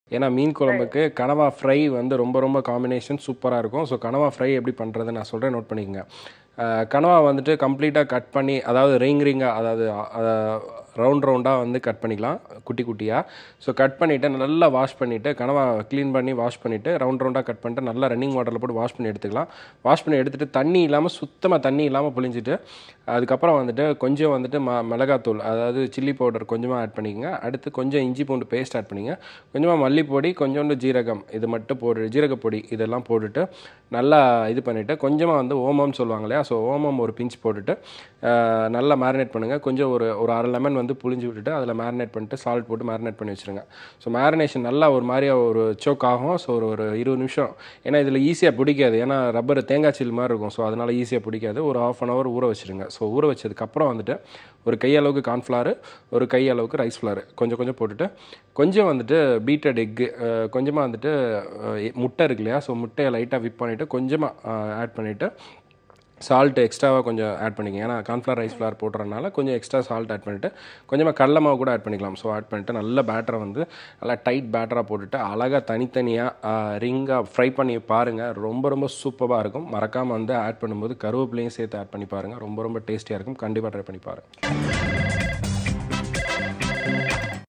ஏன்னா மீன் குழம்புக்கு கனவா ஃப்ரை வந்து ரொம்ப ரொம்ப காம்பினேஷன் சூப்பராக இருக்கும் ஸோ கனவா ஃப்ரை எப்படி பண்ணுறது நான் சொல்கிறேன் நோட் பண்ணிக்கோங்க அஹ், கனவா வந்துட்டு கம்ப்ளீட்டாக கட் பண்ணி அதாவது ரிங் ரிங்காக அதாவது ரவுண்ட் ரவுண்டாக வந்து கட் பண்ணிக்கலாம் குட்டி குட்டியாக ஸோ கட் பண்ணிவிட்டு நல்லா வாஷ் பண்ணிவிட்டு கனவா க்ளீன் பண்ணி வாஷ் பண்ணிவிட்டு ரவுண்ட் ரவுண்டாக கட் பண்ணிட்டு நல்லா ரன்னிங் வாட்டரில் போட்டு வாஷ் பண்ணி எடுத்துக்கலாம் வாஷ் பண்ணி எடுத்துகிட்டு தண்ணி இல்லாமல் சுத்தமாக தண்ணி இல்லாமல் புழிஞ்சிட்டு அதுக்கப்புறம் வந்துட்டு கொஞ்சம் வந்துட்டு ம மிளகாத்தூள் அதாவது சில்லி பவுடர் கொஞ்சமாக ஆட் பண்ணிக்கங்க அடுத்து கொஞ்சம் இஞ்சி பூண்டு பேஸ்ட் ஆட் பண்ணிங்க கொஞ்சமாக மல்லிப்பொடி கொஞ்சோண்டு ஜீரகம் இது மட்டும் போடு ஜீரகப்பொடி இதெல்லாம் போட்டுட்டு நல்லா இது பண்ணிவிட்டு கொஞ்சமாக வந்து ஓமம்னு சொல்லுவாங்க இல்லையா ஸோ ஓமம் ஒரு பிஞ்ச் போட்டுட்டு அஹ், நல்லா மேரினேட் பண்ணுங்கள் கொஞ்சம் ஒரு ஒரு அரை லெமன் வந்து புளிஞ்சு விட்டுட்டு அதில் மேரினேட் பண்ணிட்டு சால்ட் போட்டு மேரினேட் பண்ணி வச்சுருங்க ஸோ மேரினேஷன் நல்லா ஒரு மாதிரி ஒரு சோக் ஆகும் ஸோ ஒரு ஒரு இருபது நிமிஷம் ஏன்னா இதில் ஈஸியாக பிடிக்காது ஏன்னா ரப்பர் தேங்காய் சில் மாதிரி இருக்கும் ஸோ அதனால் ஈஸியாக பிடிக்காது ஒரு ஆஃப் அன் ஹவர் ஊற வச்சுருங்க ஸோ ஊற வச்சதுக்கப்புறம் வந்துட்டு ஒரு கையளவுக்கு கார்ன்ஃப்ளவர் ஒரு கையளவுக்கு ரைஸ் ஃப்ளார் கொஞ்சம் கொஞ்சம் போட்டுட்டு கொஞ்சம் வந்துட்டு பீட்டட் எக்கு கொஞ்சமாக வந்துட்டு அஹ், முட்டை இருக்கு இல்லையா ஸோ முட்டையை லைட்டாக விப் பண்ணிவிட்டு கொஞ்சமாக ஆட் பண்ணிவிட்டு சால்ட் எக்ஸ்ட்ராவாக கொஞ்சம் ஆட் பண்ணிக்கங்க ஏன்னா கார்ன்ஃப்ளவர் ரைஸ் ஃப்ளார் போடுறதுனால கொஞ்சம் எக்ஸ்ட்ரா சால்ட் ஆட் பண்ணிவிட்டு கொஞ்சமாக கடல மாவு கூட ஆட் பண்ணிக்கலாம் ஸோ ஆட் பண்ணிவிட்டு நல்ல பேட்டரை வந்து நல்லா டைட் பேட்டராக போட்டுட்டு அழகாக தனித்தனியாக ரிங்காக ஃப்ரை பண்ணி பாருங்கள் ரொம்ப ரொம்ப சூப்பராக இருக்கும் மறக்காமல் வந்து ஆட் பண்ணும்போது கருவேப்பிலையும் சேர்த்து ஆட் பண்ணி பாருங்கள் ரொம்ப ரொம்ப டேஸ்டியாக இருக்கும் கண்டிப்பாக ட்ரை பண்ணி பாருங்கள்